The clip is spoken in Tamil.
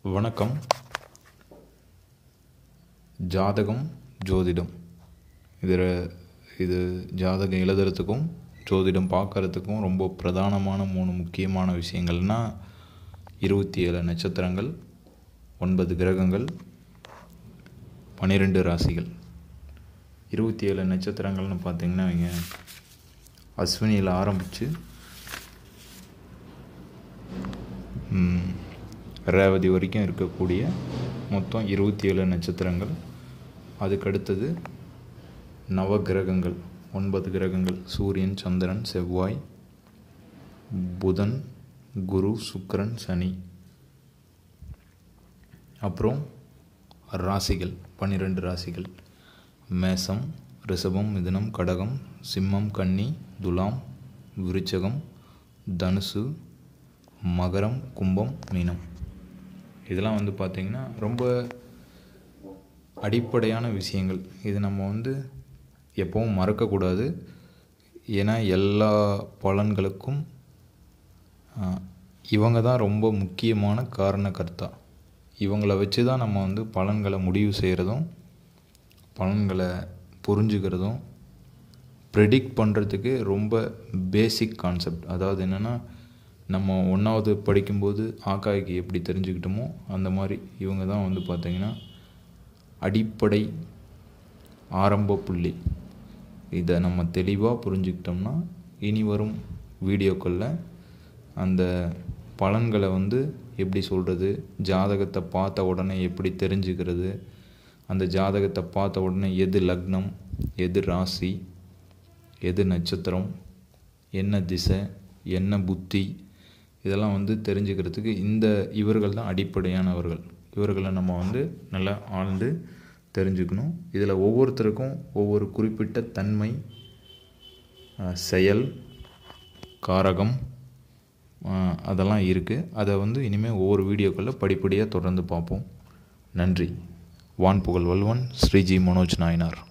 வணக்கம் ஜாதகம் ஜோதிடம் இதில் இது ஜாதகம் எழுதுறதுக்கும் ஜோதிடம் பார்க்கறதுக்கும் ரொம்ப பிரதானமான மூணு முக்கியமான விஷயங்கள்னால் இருபத்தி ஏழு நட்சத்திரங்கள் ஒன்பது கிரகங்கள் பன்னிரெண்டு ராசிகள் இருபத்தி ஏழு நட்சத்திரங்கள்னு பார்த்தீங்கன்னா வைங்க அஸ்வினியில் ஆரம்பித்து ரேவதி வரைக்கும் இருக்கக்கூடிய மொத்தம் இருபத்தி ஏழு நட்சத்திரங்கள் அதுக்கடுத்தது நவ கிரகங்கள் ஒன்பது கிரகங்கள் சூரியன் சந்திரன் செவ்வாய் புதன் குரு சுக்கிரன் சனி அப்புறம் ராசிகள் பன்னிரெண்டு ராசிகள் மேசம் ரிஷபம் மிதுனம் கடகம் சிம்மம் கன்னி துலாம் விருச்சகம் தனுசு மகரம் கும்பம் மீனம் இதெல்லாம் வந்து பார்த்திங்கன்னா ரொம்ப அடிப்படையான விஷயங்கள் இது நம்ம வந்து எப்பவும் மறக்கக்கூடாது ஏன்னா எல்லா பலன்களுக்கும் இவங்க தான் ரொம்ப முக்கியமான காரணக்கர்த்தா இவங்கள வச்சு தான் நம்ம வந்து பலன்களை முடிவு செய்கிறதும் பலன்களை புரிஞ்சுக்கிறதும் ப்ரெடிக்ட் பண்ணுறதுக்கு ரொம்ப பேசிக் கான்செப்ட் அதாவது என்னென்னா நம்ம ஒன்றாவது படிக்கும்போது ஆக்காய்க்கு எப்படி தெரிஞ்சுக்கிட்டோமோ அந்த மாதிரி இவங்க தான் வந்து பார்த்திங்கன்னா அடிப்படை ஆரம்ப புள்ளி இதை நம்ம தெளிவாக புரிஞ்சுக்கிட்டோம்னா இனி வரும் வீடியோக்களில் அந்த பலன்களை வந்து எப்படி சொல்கிறது ஜாதகத்தை பார்த்த உடனே எப்படி தெரிஞ்சுக்கிறது அந்த ஜாதகத்தை பார்த்த உடனே எது லக்னம் எது ராசி எது நட்சத்திரம் என்ன திசை என்ன புத்தி இதெல்லாம் வந்து தெரிஞ்சுக்கிறதுக்கு இந்த இவர்கள் தான் அடிப்படையானவர்கள் இவர்களை நம்ம வந்து நல்லா ஆழ்ந்து தெரிஞ்சுக்கணும் இதில் ஒவ்வொருத்தருக்கும் ஒவ்வொரு குறிப்பிட்ட தன்மை செயல் காரகம் அதெல்லாம் இருக்குது அதை வந்து இனிமேல் ஒவ்வொரு வீடியோக்களில் படிப்படியாக தொடர்ந்து பார்ப்போம் நன்றி வான் புகழ் வல்வன் ஸ்ரீஜி மனோஜ் நாயனார்